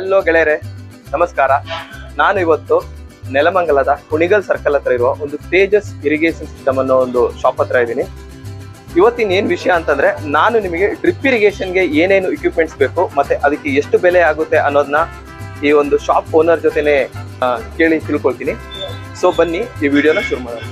Hello ಗೆಳೆಯರೆ ನಮಸ್ಕಾರ ನಾನು ಇವತ್ತು ನೆಲಮಂಗಲದ ಕುಣಿಗಲ್ ಸರ್ಕಲ್ ಹತ್ರ ಇರುವ ಒಂದು ತೇಜಸ್ ಇರಿಗೇಷನ್ ಸಿಸ್ಟಮ್ ಅನ್ನೋ ಒಂದು ಶಾಪ್ ಹತ್ರ ಇದ್ದೀನಿ ಇವತ್ತಿನ ಏನ್ ವಿಷಯ ಅಂತಂದ್ರೆ ನಾನು ನಿಮಗೆ ಡ್ರಿಪ್ ಇರಿಗೇಷನ್ಗೆ ಏನೇನು ಇಕ್ವಿಪ್ಮೆಂಟ್ಸ್ ಬೇಕು ಮತ್ತೆ ಅದಕ್ಕೆ ಎಷ್ಟು ಬೆಲೆ ಆಗುತ್ತೆ ಅನ್ನೋದನ್ನ ಈ ಒಂದು ಶಾಪ್ ಓನರ್ ಜೊತೆನೆ ಆ, ಕೇಳಿ ತಿಳ್ಕೊಳ್ತೀನಿ ಸೊ ಬನ್ನಿ ಈ ವಿಡಿಯೋನ ಶುರು ಮಾಡೋಣ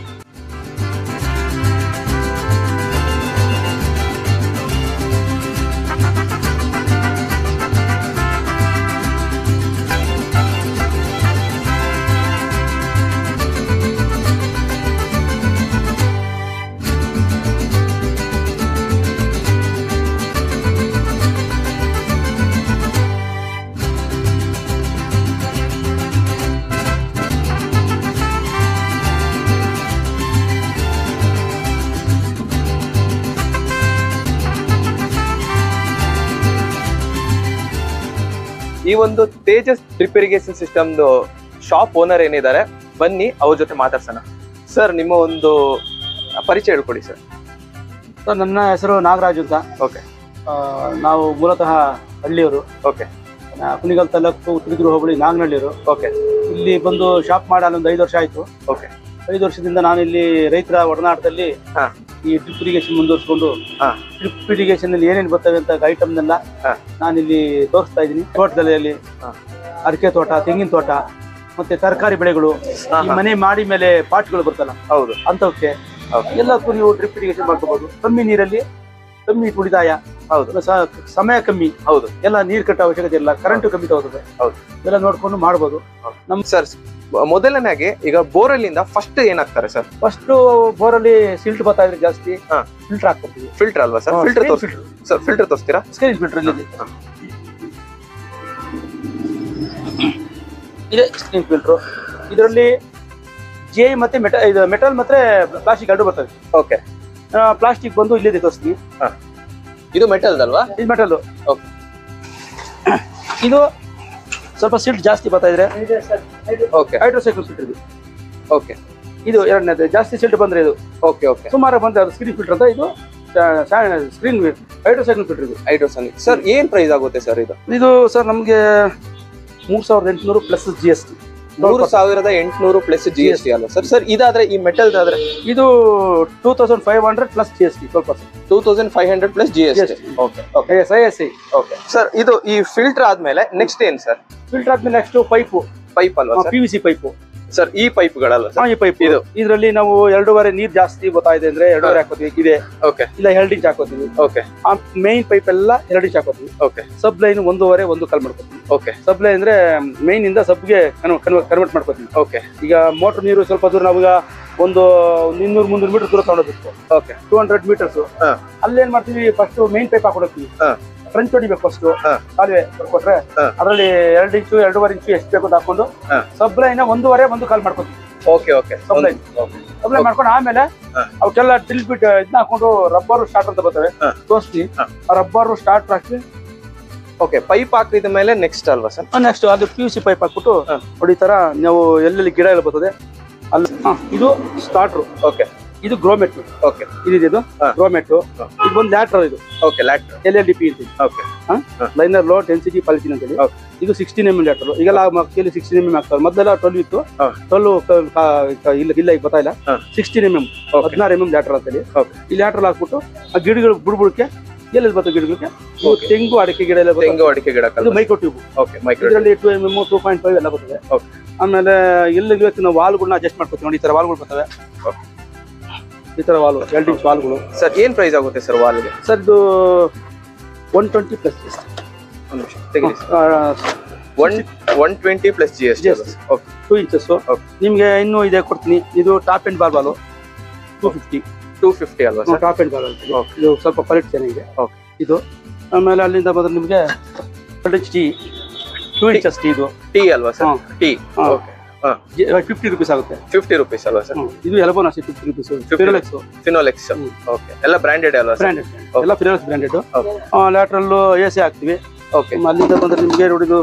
ಈ ಒಂದು ತೇಜಸ್ ಡ್ರಿಪ್ ಇರಿಗೇಷನ್ ಸಿಸ್ಟಮ್ದು ಶಾಪ್ ಓನರ್ ಏನಿದ್ದಾರೆ ಬನ್ನಿ ಅವ್ರ ಜೊತೆ ಮಾತಾಡ್ಸೋಣ ಸರ್ ನಿಮ್ಮ ಒಂದು ಪರಿಚಯ ಹೇಳ್ಕೊಡಿ ಸರ್ ಸರ್ ನನ್ನ ಹೆಸರು ನಾಗರಾಜು ಅಂತ ಓಕೆ ಆ, ನಾವು ಮೂಲತಃ ಹಳ್ಳಿಯವರು ಓಕೆ ಆ, ಕುಣಿಗಲ್ ತಾಲೂಕು ತಿರುಗಿರು ಹೋಬಳಿ ನಾಗನಹಳ್ಳಿಯವರು ಓಕೆ ಇಲ್ಲಿ ಬಂದು ಶಾಪ್ ಮಾಡಿ ಒಂದು ಐದು ವರ್ಷ ಆಯ್ತು ಓಕೆ ಐದು ವರ್ಷದಿಂದ ನಾನು ಇಲ್ಲಿ ರೈತರ ಒಡನಾಟದಲ್ಲಿ ಹಾ. ಈ ಡ್ರಿಪ್ ಇರಿಗೇಷನ್ ಮುಂದುವರಿಸಿಕೊಂಡು ಹಾ. ಡ್ರಿಪ್ ಇರಿಗೇಷನ್ ಅಲ್ಲಿ ಏನೇನು ಬರ್ತವೆ ಅಂತ ಐಟಮ್ನೆಲ್ಲ ಹಾ. ನಾನಿಲ್ಲಿ ತೋರಿಸ್ತಾ ಇದ್ದೀನಿ ತೋಟದಲ್ಲಿ ಹಾ. ಅಡಿಕೆ ತೋಟ ತೆಂಗಿನ ತೋಟ ಮತ್ತೆ ತರಕಾರಿ ಬೆಳೆಗಳು ಹಾ, ಈ ಹಾ. ಮನೆ ಮಾಡಿ ಮೇಲೆ ಪಾಟ್ಗಳು ಬರ್ತಲ್ಲ ಹೌದು ಅಂತವಕ್ಕೆ Okay. ಎಲ್ಲಕ್ಕೂ ನೀವು ಡ್ರಿಪ್ ಇರಿಗೇಷನ್ ಮಾಡ್ಕೋಬಹುದು ಕಮ್ಮಿ ನೀರಲ್ಲಿ ಕಮ್ಮಿ ಉಳಿತಾಯ ಹೌದು ಸ- ಸಮಯ ಕಮ್ಮಿ ಹೌದು ಎಲ್ಲ ನೀರ್ ಕಟ್ಟೋ ಅವಶ್ಯಕತೆ ಇಲ್ಲ ಕರೆಂಟ್ ಕಮ್ಮಿ ತಗೋತದೆ ಹೌದು. ಎಲ್ಲ ನೋಡ್ಕೊಂಡು ಮಾಡ್ಬೋದು ನಮ್ ಸರ್ ಮೊದಲನೇಗೆ ಈಗ ಬೋರಲ್ಲಿಂದ ಫಸ್ಟ್ ಏನಾಗ್ತಾರೆ ಸರ್ ಫಸ್ಟ್ ಬೋರಲ್ಲಿ ಸಿಲ್ಟ್ ಬರ್ತಾ ಇದ್ರೆ ಜಾಸ್ತಿ ಹಾ. ಫಿಲ್ಟರ್ ಹಾಕ್ಕೊಡ್ತೀವಿ ಫಿಲ್ಟರ್ ಅಲ್ವಾ ಸರ್ ಫಿಲ್ಟರ್ ತೋರಿಸ್ ಸರ್ ಫಿಲ್ಟರ್ ತೋರಿಸ್ತೀರಾ ಸ್ಕ್ರೀನ್ ಫಿಲ್ಟರ್ ಇಲ್ಲಿ ಹಾ. ಇದೆ ಸ್ಕ್ರೀನ್ ಫಿಲ್ಟರ್ ಇದರಲ್ಲಿ ಜೆ ಮತ್ತೆ ಮೆಟಲ್ ಇದು ಮೆಟಲ್ ಮತ್ತೆ ಪ್ಲಾಸ್ಟಿಕ್ ಎರಡು ಬರ್ತವೆ ಓಕೆ ಪ್ಲಾಸ್ಟಿಕ್ ಬಂದು ಇಲ್ಲಿದೆ ತೋರಿಸ್ತೀವಿ ಇದು ಮೆಟಲ್ ಅಲ್ವಾ ಇದು ಮೆಟಲ್ Okay. ಇದು ಸ್ವಲ್ಪ ಸಿಲ್ಟ್ ಜಾಸ್ತಿ ಬರ್ತಾ ಇದ್ರೆ ಓಕೆ ಹೈಡ್ರೋಸೈಕಲ್ ಫಿಲ್ಟರ್ ಇದು ಓಕೆ ಇದು ಎರಡನೇದು ಜಾಸ್ತಿ ಸಿಲ್ಟ್ ಬಂದ್ರೆ ಇದು ಓಕೆ ಓಕೆ ಸುಮಾರು ಬಂದ್ರೆ ಅದು ಸ್ಕ್ರೀನ್ ಫಿಲ್ಟರ್ ಅಂತ ಇದು ಸ್ಕ್ರೀನ್ ಹೈಡ್ರೋಸೈಕಲ್ ಫಿಲ್ಟರ್ ಇದು ಹೈಡ್ರೋಸನಿಕ್ ಸರ್ ಏನ್ ಪ್ರೈಸ್ ಆಗುತ್ತೆ ಸರ್ ಇದು ಇದು ಸರ್ ನಮಗೆ ಮೂರ್ ಸಾವಿರದ ಎಂಟುನೂರು ಪ್ಲಸ್ ಜಿ ಎಸ್ ಟಿ ಮೂರು ಸಾವಿರದ ಎಂಟುನೂರು ಪ್ಲಸ್ ಜಿ ಎಸ್ ಟಿ ಅಲ್ವಾ ಸರ್ ಸರ್ ಇದಾದ್ರೆ ಈ ಮೆಟಲ್ ಆದ್ರೆ ಇದು two thousand five hundred plus G S T twelve percent two thousand five hundred plus G S T GST. Okay okay S I S I okay sir ಇದು ಈ ಫಿಲ್ಟರ್ ಆದ್ಮೇಲೆ next ಏನ್ sir ಫಿಲ್ಟರ್ ಆದ್ಮೇಲೆ ನೆಕ್ಸ್ಟ್ ಪೈಪು ಪೈಪ್ ಅಲ್ವಾ sir P V C pipe sir ಈ ಪೈಪ್ಗಳಲ್ಲ ಸರ್ ಈ ಪೈಪ್ ಇದು. ಇದು ಇದರಲ್ಲಿ ನಾವು ಎರಡೂವರೆ ನೀರ್ ಜಾಸ್ತಿ ಬರ್ತಾ ಇದೆ ಅಂದ್ರೆ ಎರಡೂವರೆ ಹಾಕೋತೀವಿ ಇದೆ ಓಕೆ ಇಲ್ಲ ಎರಡು ಇಂಚ್ ಹಾಕೋತೀವಿ ಓಕೆ ಆ ಮೇನ್ ಪೈಪ್ ಎಲ್ಲ ಎರಡು ಇಂಚ್ ಹಾಕೋತೀವಿ ಓಕೆ ಸಬ್ ಲೈನ್ ಒಂದೂವರೆ ಒಂದು ಕಾಲ್ ಮಾಡ್ಕೋತೀವಿ ಓಕೆ ಸಬ್ ಲೈನ್ ಅಂದ್ರೆ ಮೇನ್ ಇಂದ ಸಬ್ಗೆ ಕನ್ವರ್ಟ್ ಮಾಡ್ಕೋತೀವಿ ಓಕೆ ಈಗ ಮೋಟರ್ ನೀರು ಸ್ವಲ್ಪ ದೂರ ನಾವೀಗ ಒಂದು ಇನ್ನೂರು ಮುನ್ನೂರು ಮೀಟರ್ ದೂರ ತಗೊಂಡೋಗ್ಬೇಕು ಓಕೆ ಟೂ ಹಂಡ್ರೆಡ್ ಮೀಟರ್ಸ್ ಹಾ. ಅಲ್ಲೇನ್ ಮಾಡ್ತೀವಿ ಫಸ್ಟ್ ಮೇನ್ ಪೈಪ್ ಹಾಕೊಡೋಗ್ತೀವಿ ಹಾ. ಫ್ರಂಟ್ ಹೊಡಿಬೇಕು ಫಸ್ಟ್ ಹಾ. ಕಾಲುವೆ ಕೊಟ್ರೆ ಹಾ. ಅದರಲ್ಲಿ ಎರಡು ಇಂಚು ಎರಡೂವರೆ ಇಂಚು ಎಷ್ಟು ಬೇಕು ಅಂತ ಹಾಕೊಂಡು ಹಾ. ಸಬ್ ಲೈನ್ ಒಂದೂವರೆ ಒಂದು ಕಾಲ್ ಮಾಡ್ಕೊತೀವಿ okay okay sub line sub line ಮಾಡ್ಕೊಂಡು ಆಮೇಲೆ ಹಾ. ಅವಕ್ಕೆಲ್ಲ ಡ್ರಿಲ್ ಬಿಟ್ ಇದನ್ನ ಹಾಕೊಂಡು ರಬ್ಬರ್ ಸ್ಟಾರ್ಟ್ ಅಂತ ಬರ್ತವೆ ಹಾ. ತೋರಿಸ್ತೀವಿ ಹಾ. ಆ ರಬ್ಬರ್ ಸ್ಟಾರ್ಟ್ ಹಾಕಿ ಓಕೆ ಪೈಪ್ ಹಾಕಿದ ಮೇಲೆ ನೆಕ್ಸ್ಟ್ ಅಲ್ವಾ ಸರ್ ನೆಕ್ಸ್ಟ್ ಅದು ಪಿ ಯು ಸಿ ಪೈಪ್ ಹಾಕ್ಬಿಟ್ಟು ಹಾ. ನೋಡಿ ಈ ತರ ನಾವು ಎಲ್ಲೆಲ್ಲಿ ಗಿಡ ಎಲ್ಲ ಬರ್ತದೆ ಅಲ್ಲಿ ಹಾ, ಇದು ಸ್ಟಾರ್ಟ್ರು ಓಕೆ ಇದು ಗ್ರೋಮೆಟ್ ಓಕೆ ಇದಿದೆ ಇದು ಹಾ. ಗ್ರೋಮೆಟ್ ಹಾ. ಇದು ಒಂದು ಲ್ಯಾಟ್ರಲ್ ಇದು ಓಕೆ ಲ್ಯಾಟ್ ಎಲ್ ಎಲ್ ಡಿ ಪಿ ಅಂತ okay liner low density polythene ಅಂತೇಳಿ Okay. ಇದು ಸಿಕ್ಸ್ಟೀನ್ ಎಮ್ ಎಲ್ ಲ್ಯಾಟ್ರಲ್ ಈಗೆಲ್ಲ ಮಕ್ಕಳಲ್ಲಿ ಸಿಕ್ಸ್ಟೀನ್ ಎಮ್ ಎಮ್ ಆಗ್ತಾರೆ ಮೊದಲೆಲ್ಲ ಟ್ವೆಲ್ ಇತ್ತು ಹಾ. ಟ್ವೆಲ್ ಇಲ್ಲ ಇಲ್ಲ ಈಗ ಗೊತ್ತಾ ಇಲ್ಲ ಹಾ. ಸಿಕ್ಸ್ಟೀನ್ ಎಮ್ ಎಮ್ ಓಕೆ ಹದಿನಾರು ಎಮ್ ಎಮ್ ಲ್ಯಾಟ್ರಲ್ ಅಂತೇಳಿ Okay. ಈ ಲ್ಯಾಟ್ರಲ್ ಹಾಕ್ಬಿಟ್ಟು ಆ ಗಿಡಗಳು ಬುಡ್ಬುಡಕ್ಕೆ ಎಲ್ಲೆಲ್ಲಿ ಬರ್ತವೆ ಗಿಡಗಳಿಗೆ ಇವು Okay. ತೆಂಗು ಅಡಿಕೆ ಗಿಡ ಎಲ್ಲ ಬರ್ತವೆ. ತೆಂಗು ಅಡಿಕೆ ಗಿಡ ಇದು ಮೈಕ್ರೋ ಟ್ಯೂಬ್ ಓಕೆ ಮೈಕ್ರೋ ಇದರಲ್ಲಿ two M M two point five ಎಲ್ಲ ಬರ್ತದೆ Okay. ಆಮೇಲೆ ಎಲ್ಲಿ ಬೇಕು ನಾವು ವಾಲ್ಗಳನ್ನ ಅಡ್ಜಸ್ಟ್ ಮಾಡ್ಕೊತೀವಿ ನೋಡಿ ಈ ತರ ವಾಲ್ಗಳು ಬರ್ತವೆ Okay. ಈ ತರ ವಾಲ್ ಎರಡು ಇಂಚ್ ವಾಲ್ಗಳು ಸರ್ ಏನ್ ಪ್ರೈಸ್ ಆಗುತ್ತೆ ಸರ್ ವಾಲ್ಗೆ ಸರ್ ಇದು ಒನ್ ಟ್ವೆಂಟಿ ಪ್ಲಸ್ ಒಂದು ನಿಮಿಷ ತೆಗಿರಿ one one twenty plus G S T Yes. Okay two inches Okay. ನಿಮ್ಗೆ ಇನ್ನೂ ಇದೆ ಕೊಡ್ತೀನಿ ಇದು top and ball ball two fifty two fifty ಅಲ್ವಾ ಸರ್ ಟಾಪ್ ಅಂಡ್ ಬಾಲ್ ಅಂತ Okay. ಇದು ಸ್ವಲ್ಪ ಕ್ವಾಲಿಟಿ ಚೆನ್ನಾಗಿದೆ Okay. ಇದು ಆಮೇಲೆ ಅಲ್ಲಿಂದ ಬಂದ್ರೆ ನಿಮಗೆ H T two inches T ಇದು ಟೀ ಅಲ್ವಾ ಸರ್ ಹಾ. ಟೀ ಹಾ. ಓಕೆ ಹಾ ಫಿಫ್ಟಿ ರುಪೀಸ್ ಆಗುತ್ತೆ ಫಿಫ್ಟಿ ರುಪೀಸ್ ಅಲ್ವಾ ಸರ್ ಹ್ಮ್. ಇದು ಎಲಬೋನ್ ಅಷ್ಟೇ ಫಿಫ್ಟಿ ರುಪೀಸ್ ಫಿರೋಲೆಕ್ಸ್ ಫಿನೋಲೆಕ್ಸ್ ಹ್ಮ್. ಓಕೆ ಎಲ್ಲ ಬ್ರಾಂಡೆಡ್ ಅಲ್ವಾ ಸರ್ ಬ್ರ್ಯಾಂಡೆಡ್ ಎಲ್ಲ Finolex branded Okay. Lateral A C ಹಾಕ್ತಿವಿ ಓಕೆ ಹ್ಮ್, ಅಲ್ಲಿಂದ ಬಂದ್ರೆ ನಿಮಗೆ ನೋಡಿದು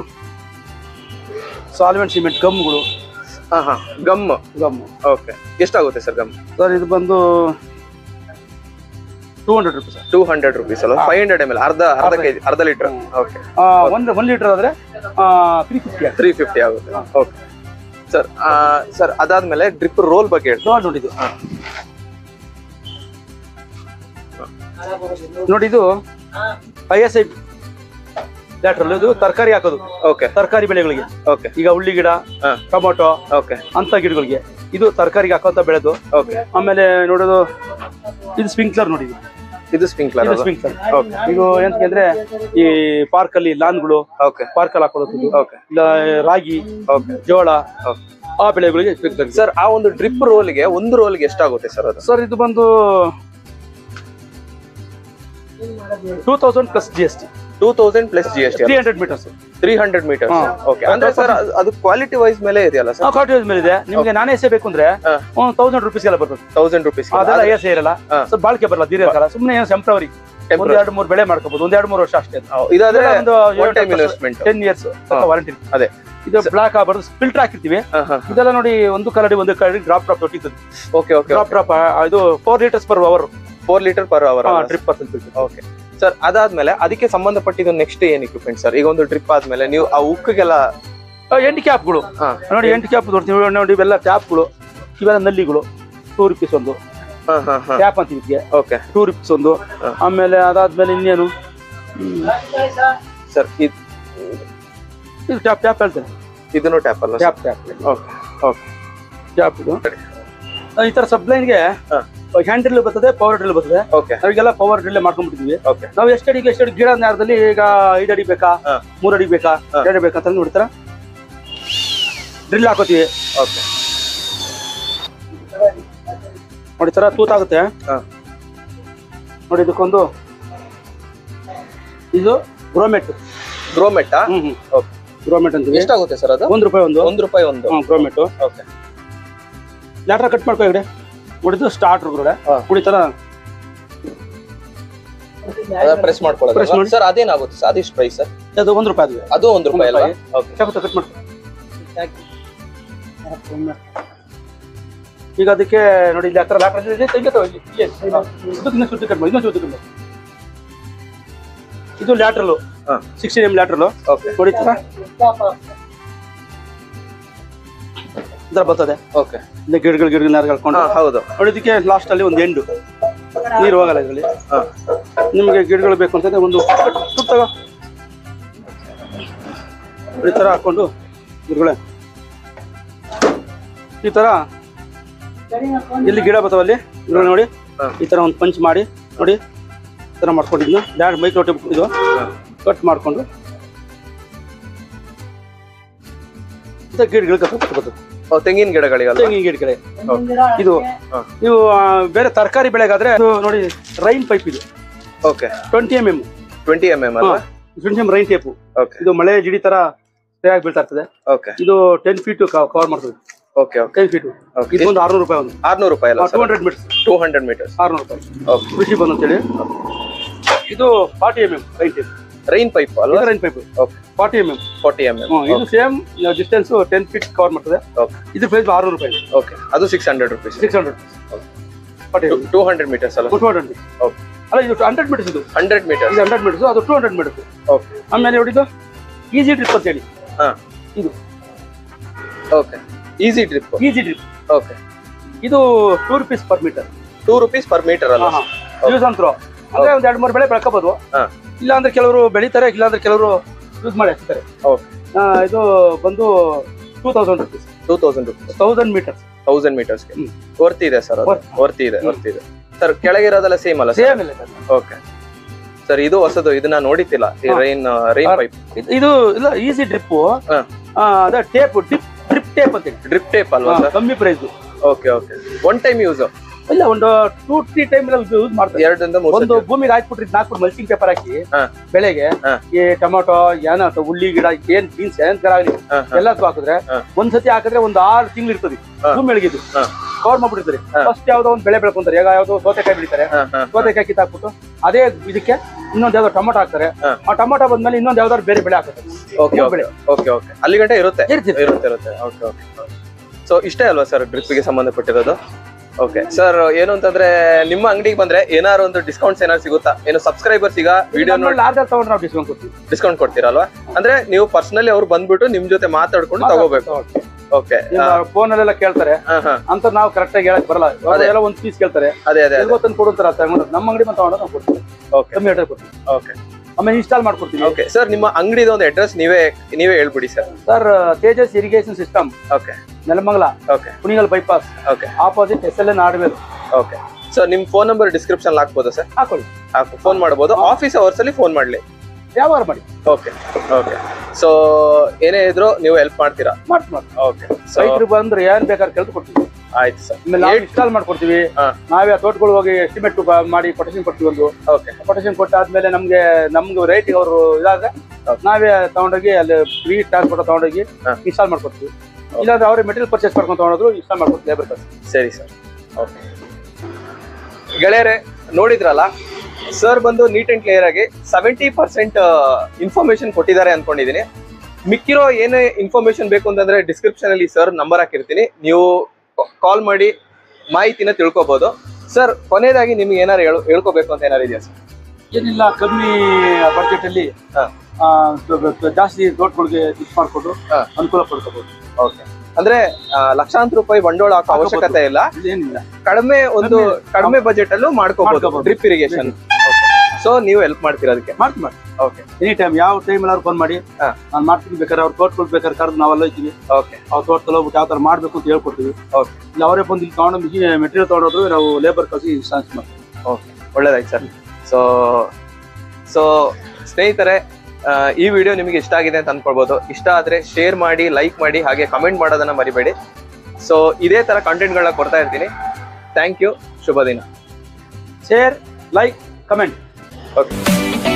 ಸಾಲ್ವೆಂಟ್ ಸಿಮೆಂಟ್ ಗಮ್ಗಳು ಹಾ ಹಾ ಗಮ್ ಗಮ್ ಓಕೆ ಎಷ್ಟಾಗುತ್ತೆ ಸರ್ ಗಮ್ ಸರ್ ಇದು ಬಂದು two hundred rupees two hundred rupees ಅಲ್ವಾ ಫೈವ್ ಹಂಡ್ರೆಡ್ ಎಮ್ ಎಲ್ ಅರ್ಧ ಅರ್ಧ ಅರ್ಧ ಕೆಜಿ ಅರ್ಧ ಲೀಟರ್ ಓಕೆ ಒಂದು ಒನ್ ಲೀಟರ್ ಆದ್ರೆ ತ್ರೀ ಫಿಫ್ಟಿ ಆಗುತ್ತೆ ತ್ರೀ ಫಿಫ್ಟಿ ಆಗುತ್ತೆ ಓಕೆ ಸರ್ ಸರ್ ಅದಾದ್ಮೇಲೆ ಡ್ರಿಪ್ ರೋಲ್ ಬಗ್ಗೆ ಹೇಳಿ ನೋಡಿ ನೋಡಿದ್ದು ನೋಡಿ ಇದು ಐ ಎಸ್ ಐ ಲ್ಯಾಟ್ರಲ್ ಇದು ತರಕಾರಿ ಹಾಕೋದು ಓಕೆ ತರಕಾರಿ ಬೆಳೆಗಳಿಗೆ ಓಕೆ ಈಗ ಉಳ್ಳಿ ಗಿಡ ಹಾ. ಟೊಮೊಟೊ ಓಕೆ ಅಂತ ಗಿಡಗಳಿಗೆ ಇದು ತರಕಾರಿಗೆ ಹಾಕೋಂತ ಬೆಳೆದು ಓಕೆ ಆಮೇಲೆ ನೋಡೋದು ಇದು ಸ್ಪ್ರಿಂಕ್ಲರ್ ನೋಡಿ ಇದು. ಇದು ಸ್ಪ್ರಿಂಕ್ಲರ್ ಇದು ಅದು ಸ್ಪ್ರಿಂಕ್ಲರ್ ಓಕೆ ಇದು ಎಂತಂದ್ರೆ ಈ ಪಾರ್ಕ್ ಅಲ್ಲಿ ಲಾನ್ಗಳು ಓಕೆ ಪಾರ್ಕ್ ಅಲ್ಲಿ ಹಾಕೊಳ್ಳೋದು ಓಕೆ ಇಲ್ಲ ರಾಗಿ ಓಕೆ ಜೋಳ ಓಕೆ ಆ ಬೆಳೆಗಳಿಗೆ ಸ್ಪ್ರಿಂಕ್ಲರ್ ಸರ್ ಆ ಒಂದು ಡ್ರಿಪ್ ರೋಲ್ಗೆ ಒಂದು ರೋಲ್ಗೆ ಎಷ್ಟಾಗುತ್ತೆ ಸರ್ ಅದು ಸರ್ ಇದು ಬಂದು two thousand plus G S T two thousand plus G S T three hundred metres three hundred metre ಹಾ. ಓಕೆ ಅಂದ್ರೆ ಸರ್ ಅದು ಕ್ವಾಲಿಟಿ ವೈಸ್ ಮೇಲೆ ಇದೆಯಲ್ಲ ಸರ್ ಕಾಟೇಜ್ ಮೇಲೆ ಇದೆ ನಿಮ್ಗೆ ನಾನೇ ಎಸೆ ಬೇಕು ಅಂದ್ರೆ ಹಾ. ಒಂದು ತೌಸಂಡ್ ರುಪೀಸ್ಗೆಲ್ಲ ಬರ್ತದೆ ತೌಸಂಡ್ ರುಪೀಸ್ ಅದೆಲ್ಲ ಐ ಎಸ್ ಇರಲ್ಲ ಹಾ. ಸೊ ಬಾಳ್ಕೆ ಬರಲ್ಲ ದೀರ್ಘಕಾಲ ಸುಮ್ಮನೆ ಏನು ಟೆಂಪ್ರವರಿ ಒಂದ್ ಎರಡು ಮೂರು ಬೆಳೆ ಮಾಡ್ಕೋಬಹುದು ಒಂದ್ ಎರಡು ಮೂರು ವರ್ಷ ಅಷ್ಟೇ ಇದಾದ್ರೆ ಒಂದು one time investment ten years warranty ಅದೇ. ಇದು ಬ್ಲಾಕ್ ಆಗ್ಬಾರ್ದು ಫಿಲ್ಟರ್ ಹಾಕಿರ್ತೀವಿ ಇದೆಲ್ಲ ನೋಡಿ ಒಂದು ಕರಡಿ ಒಂದು ಕರಡಿ ಡ್ರಾಪ್ ಡ್ರಾಪ್ ತೊಟ್ಟಿರ್ತದೆ ಓಕೆ ಓಕೆ ಡ್ರಾಪ್ ಡ್ರಾಪ್ ಇದು four litres per hour four litre per hour drip percent okay sir ಅದಾದ್ಮೇಲೆ ಅದಕ್ಕೆ ಸಂಬಂಧಪಟ್ಟಿದ್ದು ನೆಕ್ಸ್ಟ್ ಏನ್ ಇಕ್ವಿಪ್ಮೆಂಟ್ ಸರ್ ಈಗ ಒಂದು ಡ್ರಿಪ್ ಆದ್ಮೇಲೆ ನೀವು ಆ ಉಕ್ಕಿಗೆಲ್ಲ ಎಂಟು ಕ್ಯಾಪ್ಗಳು ಹಾ. ನೋಡಿ ಎಂಟು ಕ್ಯಾಪ್ ನೋಡ್ತೀವಿ ನೋಡಿ ಇವೆಲ್ಲ ಟ್ಯಾಪ್ಗಳು ಇವೆಲ್ಲ ನಲ್ಲಿಗಳು ಟೂ ರುಪೀಸ್ ಒಂದು ಹಾ ಹಾ ಹಾ ಟ್ಯಾಪ್ ಅಂತೀವಿ ಇದಕ್ಕೆ ಓಕೆ ಟೂ ರುಪೀಸ್ ಒಂದು ಹಾ. ಆಮೇಲೆ ಅದಾದ್ಮೇಲೆ ಇನ್ನೇನು ಹ್ಮ್. ಸರ್ ಇದು ಟ್ಯಾಪ್ ಟ್ಯಾಪ್ ಹೇಳ್ತೇನೆ ಇದನ್ನು ಟ್ಯಾಪ್ ಅಲ್ಲ tap tap okay okay tap ಇದು ಆ, ಈ ತರ ಸಬ್ಲೈನ್ಗೆ ಹಾ. ಹ್ಯಾಂಡ್ ಡ್ರಿಲ್ ಬರ್ತದೆ ಪವರ್ ಡ್ರಿಲ್ ಬರ್ತದೆ ಓಕೆ ನಾವೀಗೆಲ್ಲ ಪವರ್ ಡ್ರಿಲ್ ಮಾಡ್ಕೊಂಡ್ಬಿಟ್ಟಿದ್ವಿ ಓಕೆ ನಾವು ಎಷ್ಟು ಅಡಿಗೆ ಎಷ್ಟು ಅಡಿ ಗಿಡ ನೇರದಲ್ಲಿ ಈಗ ಐದು ಅಡಿ ಬೇಕಾ ಹಾ. ಮೂರ್ ಅಡಿ ಬೇಕಾ ಹಾ. ಎರಡು ಬೇಕಾ ಅಂತ ನೋಡ್ತಾರ ಡ್ರಿಲ್ ಹಾಕೋತೀವಿ ಓಕೆ ನೋಡಿ ತರ ತೂತಾಗುತ್ತೆ ಹಾ. ನೋಡಿ ಇದಕ್ಕೊಂದು ಇದು grommet grommet hmm hmm okay grommet ಅಂತೀವಿ ಎಷ್ಟಾಗುತ್ತೆ ಸರ್ ಅದು ಒಂದ್ ರೂಪಾಯಿ ಒಂದು ಒಂದು ರೂಪಾಯಿ ಒಂದು ಹ್ಮ್ ಗ್ರೋಮೆಟ್ ಓಕೆ ಲ್ಯಾಟ್ರ ಕಟ್ ಮಾಡ್ಕೋ ಇಡೆ ನೋಡಿದ್ದು ಸ್ಟಾರ್ಟರ್ ಕೂಡ ಹಾ. ಕುಡಿತರ ಪ್ರೆಸ್ Press ಮಾಡ್ಕೊಳ್ಳೋದು ಮಾಡಿ. ಸರ್ ಅದೇನಾಗುತ್ತೆ ಸರ್ ಅದೆಷ್ಟು ಪ್ರೈಸ್ ಸರ್ ಅದು ಒಂದ್ ರೂಪಾಯಿ ಅದು ಅದು ಒಂದು ರೂಪಾಯಿ ಅಲ್ವಾ ಓಕೆ ಚಾಕು ಕಟ್ ಮಾಡ್ಕೊ ಈಗ ಅದಕ್ಕೆ ನೋಡಿ ಇಲ್ಲಿ ಹತ್ರ ಲ್ಯಾಟ್ರ ಇದೆ ತೆಗೆ ತಗೋ ಇಲ್ಲಿ ಇಲ್ಲಿ. ಇದಕ್ಕೆ ಇನ್ನೂ ಸುತ್ತು ಕಟ್ ಮಾಡಿ ಇನ್ನೂ ಸುತ್ತು ಕಟ್ ಮಾಡಿ ಇದು ಲ್ಯಾಟ್ರಲ್ ಹಾ. ಸಿಕ್ಸ್ಟೀನ್ ಎಮ್ ಲ್ಯಾಟ್ರಲ್ ಓಕೆ ನೋಡಿ ತರ ಇದರ ಬರ್ತದೆ ಓಕೆ ಇಲ್ಲಿ ಗಿಡಗಳು ಗಿಡಗಳು ಯಾರು ಕಳ್ಕೊಂಡು ಹಾ ಹೌದು ನೋಡಿ ಇದಕ್ಕೆ ಲಾಸ್ಟ್ ಅಲ್ಲಿ ಒಂದು ಎಂಡು ನೀರು ಹೋಗಲ್ಲ ಇದರಲ್ಲಿ ಹಾ ನಿಮಗೆ ಗಿಡಗಳು ಬೇಕು ಅಂತಂದ್ರೆ ಒಂದು ತುತ್ತು ತಗೋ ಈ ತರ ಹಾಕೊಂಡು ಗಿಡಗಳೇ ಈ ತರ ಎಲ್ಲಿ ಗಿಡ ಬರ್ತಾವಲ್ಲಿ ಗಿಡ ನೋಡಿ ಹಾ. ಈ ತರ ಒಂದು ಪಂಚ್ ಮಾಡಿ ನೋಡಿ ಈ ತರ ಮಾಡ್ಕೊಂಡಿದ್ನ ಡ್ಯಾಡ್ ಮೈಕ್ರೋ ಟೇಪ್ ಇದು ಕಟ್ ಮಾಡ್ಕೊಂಡು ಇಂಥ ಗಿಡಗಳು ಕಟ್ಕೊಂಡು ಬರ್ತದೆ ಓ, ತೆಂಗಿನ ಗಿಡಗಳಿಗಲ್ಲ ತೆಂಗಿನ ಗಿಡಗಳೇ ಇದು ಹಾ. ನೀವು ಆ, ಬೇರೆ ತರಕಾರಿ ಬೆಳೆಗಾದ್ರೆ ಇದು ನೋಡಿ ರೈನ್ ಪೈಪ್ ಇದು okay twenty M M twenty M M ಅಲ್ವಾ twenty M rain tape okay ಇದು ಮಳೆ ಜಿಡಿ ತರ ಸ್ಪ್ರೇ ಆಗಿ ಬೀಳ್ತಾ ಇರ್ತದೆ ಓಕೆ ಇದು ಟೆನ್ ಫೀಟ್ ಕವರ್ ಮಾಡ್ತದೆ okay okay ten feet Okay. ಇದು ಒಂದು ಆರ್ನೂರು ರೂಪಾಯಿ ಒಂದು ಆರ್ನೂರು ರೂಪಾಯಿ ಅಲ್ಲ two hundred metres two hundred metres ಆರ್ನೂರು ರೂಪಾಯಿ ಓಕೆ ಕೃಷಿ ಬಂದು ಅಂತೇಳಿ ಇದು forty M M rain tape rain pipe ಅಲ್ವಾ ಇದು rain pipe okay forty M M forty M M ಇದು same distance ten feet cover ಮಾಡ್ತದೆ ಓಕೆ ಇದ್ರ ಪ್ರೈಸ್ ಆರ್ನೂರು ರೂಪಾಯಿ ಓಕೆ ಅದು six hundred rupees six hundred forty two hundred metres ಅಲ್ಲ two hundred okay ಅಲ್ಲ ಇದು ಹಂಡ್ರೆಡ್ ಮೀಟರ್ಸ್ ಇದು ಹಂಡ್ರೆಡ್ ಮೀಟರ್ಸ್ ಇದು ಹಂಡ್ರೆಡ್ ಮೀಟರ್ಸ್ ಅದು ಟೂ ಹಂಡ್ರೆಡ್ ಮೀಟರ್ಸ್ ಓಕೆ ಆಮೇಲೆ ನೋಡಿದ್ದು ಈಸಿ ಟ್ರಿಪ್ ಅಂತೇಳಿ ಹಾ ಇದು okay easy drip easy trip okay ಇದು two rupees per metre two rupees per metre ಅಲ್ಲ ಯೂಸ್ ಅಂತರು ಅಂದ್ರೆ ಒಂದ್ ಎರಡು ಮೂರು ಬೆಳೆ ಬೆಳ್ಕೋಬಹುದು ಹಾ ಇಲ್ಲ ಅಂದ್ರೆ ಕೆಲವರು ಬೆಳಿತಾರೆ ಇಲ್ಲ ಅಂದ್ರೆ ಕೆಲವರು ಯೂಸ್ ಮಾಡಿ ಹಾಕ್ತಾರೆ ಓಕೆ ಆ, ಇದು ಬಂದು two thousand rupees two thousand rupees thousand metres thousand ಮೀಟರ್ಸ್ಗೆ ಹ್ಮ್. ವರ್ತಿ ಇದೆ ಸರ್ ಅದು Worth. ವರ್ತಿ ಇದೆ ವರ್ತಿ ಇದೆ ಸರ್ ಕೆಳಗಿರೋದೆಲ್ಲ ಸೇಮ್ ಅಲ್ಲ ಸೇಮ್ ಇಲ್ಲ ಸರ್ ಓಕೆ ಸರ್ ಇದು ಹೊಸದು ಇದನ್ನ ನೋಡಿತಿಲ್ಲ ಈ ಹಾ. ರೈನ್ ರೈನ್ ಪೈಪ್ ಇದು- ಇದು ಇಲ್ಲ ಈಸಿ ಡ್ರಿಪ್ ಹಾ. ಅದೇ ಟೇಪ್ ಡಿಪ್ ಡ್ರಿಪ್ ಟೇಪ್ ಅಂತ ಹೇಳಿ ಡ್ರಿಪ್ ಟೇಪ್ ಅಲ್ವಾ ಹಾ, ಸರ್ ಕಮ್ಮಿ price okay okay one time use ಇಲ್ಲ ಒಂದು ಟೂ ತ್ರೀ ಟೈಮ್ ಯೂಸ್ ಮಾಡ್ತಾರೆ ಎರಡರಿಂದ ಮೂರು ಒಂದು ಸತಿ. ಭೂಮಿಗೆ ಹಾಕ್ಬಿಟ್ರಿ ನಾಲ್ಕು ಮಲ್ಚಿಂಗ್ ಪೇಪರ್ ಹಾಕಿ ಹಾ. ಬೆಳೆಗೆ ಹಾ. ಈ ಟೊಮೊಟೊ ಏನ ಅಥವಾ ಉಳ್ಳಿ ಗಿಡ ಏನ್ ಬೀನ್ಸ್ ಏನ್ ತರ ಆಗಲಿ ಹಾ, ಹಾ. ಎಲ್ಲದಕ್ಕೂ ಹಾಕಿದ್ರೆ ಹಾ. ಒಂದ್ ಸತಿ ಹಾಕಿದ್ರೆ ಒಂದು ಆರು ತಿಂಗಳು ಇರ್ತದೆ ಹಾ. ಭೂಮಿ ಬೆಳಗಿದ್ದು ಹಾ. ಕವರ್ ಮಾಡ್ಬಿಟ್ಟಿರ್ತಾರೆ ಹಾ. ಫಸ್ಟ್ ಯಾವ್ದೋ ಒಂದು ಬೆಳೆ ಬೆಳ್ಕೊಂತಾರೆ ಈಗ ಯಾವ್ದೋ ಸೌತೆಕಾಯಿ ಬೆಳಿತಾರೆ ಹಾ, ಹಾ, ಸೌತೆಕಾಯಿ ಕಿತ್ತಾಕ್ಬಿಟ್ಟು ಅದೇ ಇದಕ್ಕೆ ಇನ್ನೊಂದ್ ಯಾವ್ದೋ ಟೊಮೊಟೊ ಹಾಕ್ತಾರೆ ಹಾ. ಆ ಟೊಮೊಟೊ ಬಂದ್ಮೇಲೆ ಇನ್ನೊಂದ್ ಯಾವ್ದಾದ್ರು ಬೇರೆ ಬೆಳೆ ಹಾಕ್ತಾರೆ ಓಕೆ ಮೂರ್ ಓಕೆ ಬೆಳೆ ಓಕೆ ಓಕೆ ಅಲ್ಲಿ ಗಂಟೆ ಇರುತ್ತೆ ಇರ್ತಿದೆ. ಇರುತ್ತೆ ಇರುತ್ತೆ ಓಕೆ ಓಕೆ ಸೊ ಇಷ್ಟೇ ಅಲ್ವಾ ಸರ್ ಡ್ರಿಪ್ಗೆ ಸಂಬಂಧಪಟ್ಟಿರೋದು ಓಕೆ ಸರ್ ಏನು ಅಂತಂದ್ರೆ ನಿಮ್ಮ ಅಂಗಡಿಗೆ ಬಂದ್ರೆ ಏನಾದ್ರು ಒಂದು ಡಿಸ್ಕೌಂಟ್ಸ್ ಏನಾದ್ರು ಸಿಗುತ್ತಾ ಏನು ಸಬ್ಸ್ಕ್ರೈಬರ್ಸ್ ಈಗ ವಿಡಿಯೋ ನೋಡಿ ನಮ್ಮಲ್ಲಿ ಆಧಾರ್ ತಗೊಂಡ್ರೆ ನಾವು ಡಿಸ್ಕೌಂಟ್ ಕೊಡ್ತೀವಿ ಡಿಸ್ಕೌಂಟ್ ಕೊಡ್ತೀರಲ್ವಾ ಅಂದ್ರೆ ನೀವು ಪರ್ಸನಲಿ ಅವ್ರು ಬಂದ್ಬಿಟ್ಟು ನಿಮ್ ಜೊತೆ ಮಾತಾಡ್ಕೊಂಡು ತಗೋಬೇಕು ಓಕೆ ಫೋನ್ ಅಲ್ಲೆಲ್ಲ ಕೇಳ್ತಾರೆ ಅಂತ ನಾವು ಕರೆಕ್ಟ್ ಆಗಿ ಹೇಳಕ್ ಬರಲ್ಲ ಅದೇ. ಎಲ್ಲ ಒಂದ್ ಪೀಸ್ ಕೇಳ್ತಾರೆ ಅದೇ ಅದೇ ಅದೇ ಎಲ್ಗೊತ್ತಂದು ಕೊಡುತ್ತಾರೆ ತಗೊಂಡು ನಮ್ಮ ಅಂಗಡಿ ಬಂದು ತಗೊಂಡು ನಾವು ಕೊಡ್ತೀವಿ ಓಕೆ ಕಮ್ಮಿ ರೇಟ್ ಕೊಡ್ತೀವಿ ಓಕೆ ಆಮೇಲೆ ಇನ್ಸ್ಟಾಲ್ ಮಾಡ್ಕೊಡ್ತೀವಿ ಓಕೆ ಸರ್ ನಿಮ್ಮ ಅಂಗಡಿದ ಒಂದು ಅಡ್ರೆಸ್ ನೀವೇ ನೀವೇ ಹೇಳ್ಬಿಡಿ sir sir Tejas irrigation system okay Nelamangala okay Kunigal bypass okay opposite S L N ಆಡ್ವೇಲ್ ಓಕೆ ಸೊ ನಿಮ್ ಫೋನ್ ನಂಬರ್ ಡಿಸ್ಕ್ರಿಪ್ಷನ್ ಹಾಕ್ಬೋದಾ ಸರ್ ಹಾಕೊಳ್ಳಿ ಹಾಕು ಫೋನ್ ಮಾಡ್ಬೋದು ಆಫೀಸ್ ಅವರ್ಸ್ ಅಲ್ಲಿ ಫೋನ್ ಮಾಡ್ಲಿ ವ್ಯವಹಾರ ಮಾಡಿ ಓಕೆ ಓಕೆ ಸೊ ಏನೇ ಇದ್ರು ನೀವು ಹೆಲ್ಪ್ ಮಾಡ್ತೀರಾ ಮಾಡ್ತೀವಿ ಮಾಡ್ತೀವಿ ಓಕೆ ಸೊ ರೈತರು ಬಂದ್ರೆ ಏನ್ ಬೇಕಾದ್ರೆ ಕೇಳ್ತು ಕೊಡ್ತೀವಿ ಆಯ್ತು ಸರ್ ಆಮೇಲೆ ನಾವು ಇನ್ಸ್ಟಾಲ್ ಮಾಡ್ಕೊಡ್ತೀವಿ ಹಾ. ನಾವೇ ಆ ತೋಟಗಳು ಹೋಗಿ ಎಸ್ಟಿಮೇಟ್ ಮಾಡಿ ಕೊಟೇಶನ್ ಕೊಡ್ತೀವಿ ಒಂದು ಓಕೆ ಕೊಟೇಶನ್ ಕೊಟ್ಟಾದ್ಮೇಲೆ ನಮ್ಗೆ ನಮ್ಗೆ ರೇಟಿಗೆ ಅವರು ಇದಾದ್ರೆ Okay. ನಾವೇ ತಗೊಂಡೋಗಿ ಅಲ್ಲಿ ಫ್ರೀ ಟ್ರಾನ್ಸ್ಪೋರ್ಟ್ ತಗೊಂಡೋಗಿ ಹಾ. ಇನ್ಸ್ಟಾಲ್ ಮಾಡ್ಕೊಡ್ತೀವಿ ಇಲ್ಲಾಂದ್ರೆ ಅವರೇ ಮೆಟೀರಿಯಲ್ ಪರ್ಚೇಸ್ ಮಾಡ್ಕೊಂಡು ತಗೊಂಡ್ರು ಇನ್ಸ್ಟಾಲ್ ಮಾಡ್ಕೊಡ್ತೀವಿ ಲೇಬರ್ ಸರಿ ಸರ್ ಓಕೆ ಗೆಳೆಯರೆ ನೋಡಿದ್ರಲ್ಲ ಸರ್ ಬಂದು ನೀಟ್ ಅಂಡ್ ಕ್ಲಿಯರ್ ಆಗಿ ಸೆವೆಂಟಿ ಪರ್ಸೆಂಟ್ ಇನ್ಫಾರ್ಮೇಶನ್ ಕೊಟ್ಟಿದ್ದಾರೆ ಅನ್ಕೊಂಡಿದೀನಿ ಮಿಕ್ಕಿರೋ ಏನೇ ಇನ್ಫಾರ್ಮೇಶನ್ ಬೇಕು ಅಂತಂದ್ರೆ ಡಿಸ್ಕ್ರಿಪ್ಷನ್ ಅಲ್ಲಿ ಸರ್ ನಂಬರ್ ಹಾಕಿರ್ತೀನಿ ನೀವು ಕಾಲ್ ಮಾಡಿ ಮಾಹಿತಿನ ತಿಳ್ಕೊಬಹುದು ಸರ್ ಕೊನೆಯದಾಗಿ ನಿಮ್ಗೆ ಏನಾರು ಹೇಳು ಹೇಳ್ಕೋಬೇಕು ಅಂತ ಏನಾರು ಇದೆಯಾ ಸರ್ ಏನಿಲ್ಲ ಕಮ್ಮಿ ಬಡ್ಜೆಟ್ ಅಲ್ಲಿ ಹಾ. ಆ, ತ- ತ- ಜಾಸ್ತಿ ತೋಟಗಳಿಗೆ ಇದು ಮಾಡ್ಕೊಂಡು ಹಾ. ಅನುಕೂಲ ಪಡ್ಕೋಬಹುದು ಓಕೆ ಅಂದ್ರೆ ಆ, ಲಕ್ಷಾಂತರ ರೂಪಾಯಿ ಬಂಡವಾಳ ಹಾಕೋ ಅವಶ್ಯಕತೆ ಇಲ್ಲ ಏನಿಲ್ಲ ಕಡಿಮೆ ಒಂದು ಕಡಿಮೆ ಬಜೆಟ್ ಅಲ್ಲೂ ಮಾಡ್ಕೋಬಹುದು ಮಾಡ್ಕೋಬಹುದು. ಡ್ರಿಪ್ ಇರಿಗೇಷನ್ ಸೊ ನೀವು ಹೆಲ್ಪ್ ಮಾಡ್ತೀರಾ ಅದಕ್ಕೆ ಮಾಡ್ತೀವಿ ಮಾಡಿ ಓಕೆ ಎನಿ ಟೈಮ್ ಯಾವ ಟೈಮ್ ಎಲ್ಲಾರು ಫೋನ್ ಮಾಡಿ ಹಾ. ನಾನು ಮಾಡ್ತೀನಿ ಬೇಕಾದ್ರೆ ಅವ್ರು ತೋಟಗಳು ಬೇಕಾದ್ರೆ ಕರೆದು ನಾವೆಲ್ಲ ಇದ್ದೀವಿ ಓಕೆ ಅವ್ರ ತೋಟದಲ್ಲಿ ಹೋಗ್ಬಿಟ್ಟು ಯಾವ ತರ ಮಾಡ್ಬೇಕು ಅಂತ ಹೇಳ್ಕೊಡ್ತೀವಿ ಓಕೆ ಇಲ್ಲ ಅವರೇ ಬಂದು ಇಲ್ಲಿ ತಗೊಂಡು ಮಿಷಿನ್ ಮೆಟೀರಿಯಲ್ ತಗೊಂಡೋದ್ರು ನಾವು ಲೇಬರ್ ಕಳಿಸಿ ಇನ್ಸ್ಟಾನ್ಸ್ ಮಾಡ್ತೀವಿ ಓಕೆ ಒಳ್ಳೇದಾಯ್ತು ಸರ್ ಸೊ ಸೊ ಸ್ನೇಹಿತರೆ ಆ, ಈ ವಿಡಿಯೋ ನಿಮಗೆ ಇಷ್ಟ ಆಗಿದೆ ಅಂತ ಅನ್ಕೊಳ್ಬೋದು ಇಷ್ಟ ಆದ್ರೆ ಶೇರ್ ಮಾಡಿ ಲೈಕ್ ಮಾಡಿ ಹಾಗೆ ಕಮೆಂಟ್ ಮಾಡೋದನ್ನ ಮರಿಬೇಡಿ ಸೊ ಇದೇ ತರ ಕಂಟೆಂಟ್ಗಳನ್ನ ಕೊಡ್ತಾ ಇರ್ತೀನಿ ಥ್ಯಾಂಕ್ ಯು ಶುಭ ದಿನ ಶೇರ್ ಲೈಕ್ ಕಮೆಂಟ್ ಓಕೆ